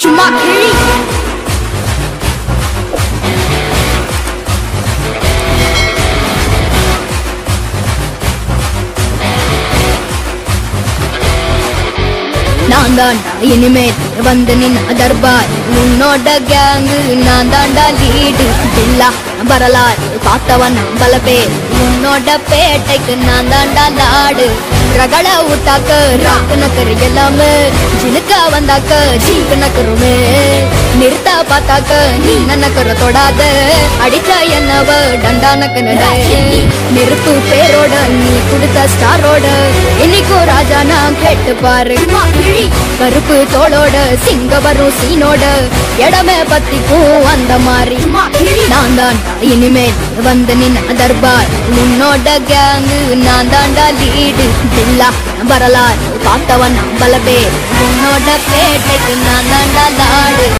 சும்மா கிழி நான் தாண்டா இனிமேல் வந்து நின்ன தர்பார் உன்னோட கேங்கு நான் தாண்டா லீடு இல்லா வரலாறு பார்த்தவன் பல பேர் உன்னோட பேட்டைக்கு நான் தாண்டா லாடு ரகள விட்டாக்க ராக்கு நக்கரு எல்லாமே ஜினுக்கா வந்தாக்க ஜீக்கு நக்கருமே நிறுத்த பார்த்தாக்க நீ நக்கர தொடாத அடிச்சா என்னவ டண்டா நக்கனடே நெருப்பு பேரோட நீ கொடுத்த ஸ்டாரோட இன்னைக்கும் ராஜா நான் கேட்டு பாரு கருப்பு தோளோட சிங்க வரும் சீனோட இடமே பத்திக்கும் அந்த மாதிரி நான் தான் இனிமேல் வந்து நின்ன தர்பார் உன்னோட கேங்கு நான் தாண்டா லீடு இல்லா வரலாறு பார்த்தவன் பல பேர் உன்னோட பேட்டைக்கு நான் தாண்டா லாடு